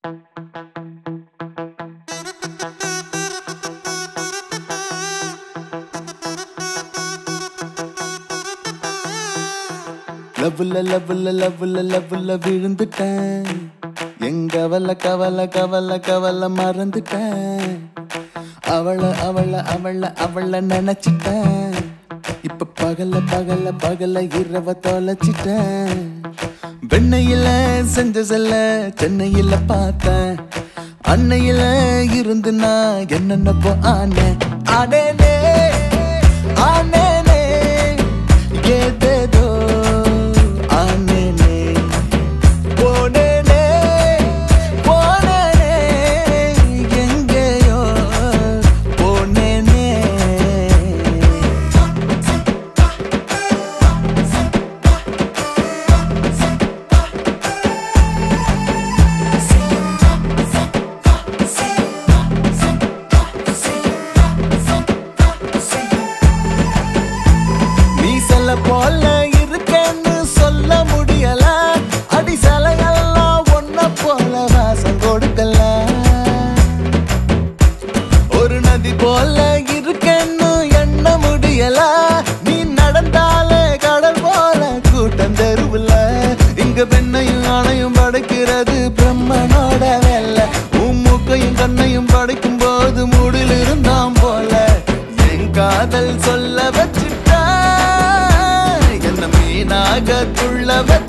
லவ்ல லவ்ல லவ்ல லவ்ல விழுந்துட்டேன் எங்க கவலை கவலை கவலை கவலை மறந்துட்டேன் அவளை அவளை அவளை அவளை நினைச்சிட்டேன் இப்ப பகல பகல பகல இரவ தொலைச்சிட்டேன் வெண்ணையில செஞ்ச செல்ல சென்னையில பார்த்தேன் அன்னையில இருந்து நான் என்னென்னப்போ ஆனேன் ஆனேனே ஆனேனே ஏதேதோ ஆனேனே போனேனே போனேனே எங்கேயோ போனேனே நீ சொல்ல போல இருக்கேன்னு சொல்ல முடியல அடி சிலையெல்லாம் ஒன்ன போல வாசம் கொடுக்கல ஒரு நதி போல இருக்கேன்னு எண்ண முடியல நீ நடந்தாலே கடல் போல கூட்டம் தெருவுல இங்க பெண்ணையும் ஆணையும் படைக்கிறது பிரம்மனோட வேலை உன் மூக்கையும் கண்ணையும் படைக்கும் போது மூடில் இருந்தாம் போல என் காதல் சொல்ல வச்சுட்டா என்ன மீனாக துள்ள வச்சு